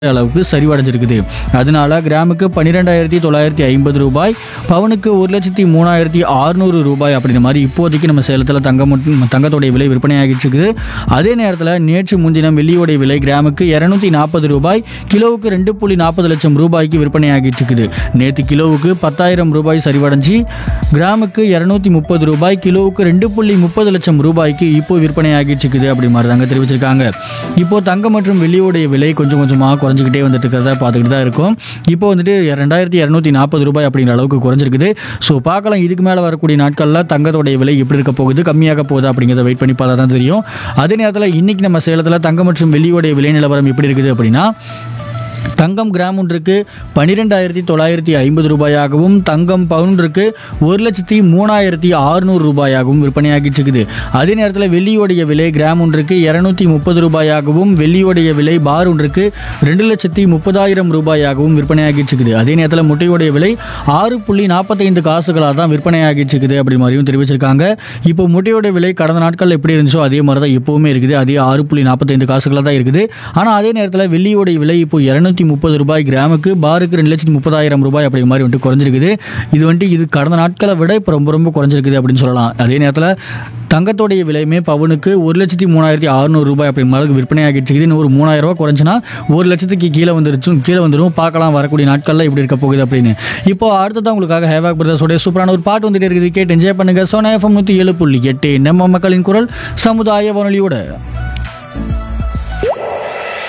அளவுக்கு சரிவடைஞ்சிருக்குது அதனால கிராமுக்கு பன்னிரெண்டாயிரத்தி தொள்ளாயிரத்தி ஐம்பது ரூபாய் பவுனுக்கு ஒரு லட்சத்தி மூணாயிரத்தி அறுநூறு ரூபாய் அப்படின்ற மாதிரி இப்போதைக்கு நம்ம சேலத்தில் தங்கம் மற்றும் தங்கத்தோடைய விலை விற்பனையாகிட்டு இருக்குது அதே நேரத்தில் நேற்று முன்தினம் வெள்ளியோடைய விலை கிராமுக்கு இரநூத்தி நாற்பது ரூபாய் கிலோவுக்கு ரெண்டு புள்ளி நாற்பது லட்சம் ரூபாய்க்கு விற்பனையாகிட்டு இருக்குது நேற்று கிலோவுக்கு பத்தாயிரம் ரூபாய் சரிவடைஞ்சு கிராமுக்கு இரநூத்தி முப்பது ரூபாய் கிலோவுக்கு ரெண்டு புள்ளி முப்பது லட்சம் ரூபாய்க்கு இப்போ விற்பனையாகிட்டு இருக்குது அப்படி மாதிரி தாங்க தெரிவிச்சிருக்காங்க இப்போ தங்கம் மற்றும் வெள்ளியோடைய விலை கொஞ்சம் கொஞ்சமாக குறைஞ்சிக்கிட்டே வந்துட்டு இருக்கிறத பார்த்துக்கிட்டு தான் இருக்கும் இப்போ வந்துட்டு ரெண்டாயிரத்தி இரநூத்தி நாற்பது ரூபாய் அப்படிங்கிற அளவுக்கு குறைஞ்சிருக்குது ஸோ பார்க்கலாம் இதுக்கு மேலே வரக்கூடிய நாட்களில் தங்கத்தோடைய விலை எப்படி இருக்க போகுது கம்மியாக போகுது அப்படிங்கிறத வெயிட் பண்ணி பார்த்தா தான் தெரியும் அதே நேரத்தில் இன்னைக்கு நம்ம சேலத்தில் தங்கம் மற்றும் வெள்ளியோடைய விலை நிலவரம் எப்படி இருக்குது அப்படின்னா தங்கம் கிராம் ஒன்றுக்கு பன்னிரெண்டாயிரத்தி தொள்ளாயிரத்தி ஐம்பது ரூபாயாகவும் தங்கம் பவுன்றுக்கு ஒரு லட்சத்தி மூணாயிரத்தி அறுநூறு ரூபாயாகவும் விற்பனையாகிட்டு இருக்குது அதே நேரத்தில் வெள்ளியோடைய விலை கிராம் ஒன்றுக்கு இரநூத்தி முப்பது ரூபாயாகவும் வெள்ளியோடைய விலை பார் ஒன்றுக்கு ரெண்டு லட்சத்தி முப்பதாயிரம் ரூபாயாகவும் விற்பனையாகிட்டு இருக்குது அதே நேரத்தில் முட்டையோடைய விலை ஆறு புள்ளி நாற்பத்தைந்து காசுகளாக தான் விற்பனையாகிட்டு இருக்குது அப்படி மாதிரியும் தெரிவிச்சிருக்காங்க இப்போ முட்டையோட விலை கடந்த நாட்களில் எப்படி இருந்துச்சோ அதே மாதிரி தான் எப்போவுமே இருக்குது அதே ஆறு புள்ளி நாற்பத்தைந்து காசுகளாக தான் இருக்குது ஆனால் அதே நேரத்தில் வெள்ளியோடைய விலை இப்போ இரநூத்தி முப்பது ரூபாய் கிராமுக்கு பாருக்கு ரெண்டு லட்சத்தி முப்பதாயிரம் ரூபாய் அப்படி மாதிரி வந்துட்டு குறைஞ்சிருக்குது இது வந்துட்டு இது கடந்த நாட்களை விட இப்போ ரொம்ப ரொம்ப குறைஞ்சிருக்குது அப்படின்னு சொல்லலாம் அதே நேரத்தில் தங்கத்தோடைய விலையுமே பவுனுக்கு ஒரு லட்சத்தி மூணாயிரத்தி அறுநூறு ரூபாய் அப்படி மாதிரி விற்பனையாகிட்டு இருக்குது இன்னும் ஒரு மூணாயிரம் ரூபாய் குறைஞ்சினா ஒரு லட்சத்துக்கு கீழே வந்துருச்சு கீழே வந்துடும் பார்க்கலாம் வரக்கூடிய நாட்களில் இப்படி இருக்க போகுது அப்படின்னு இப்போ அடுத்ததான் உங்களுக்காக ஹேவாக் பிரதர்ஸோடைய சூப்பரான ஒரு பாட்டு வந்துட்டு இருக்குது கேட்டு என்ஜாய் பண்ணுங்க சோனா எஃப்எம் நூற்றி ஏழு புள்ளி எட்டு நம்ம மக்களின் குரல் சமுதாய வானொலியோட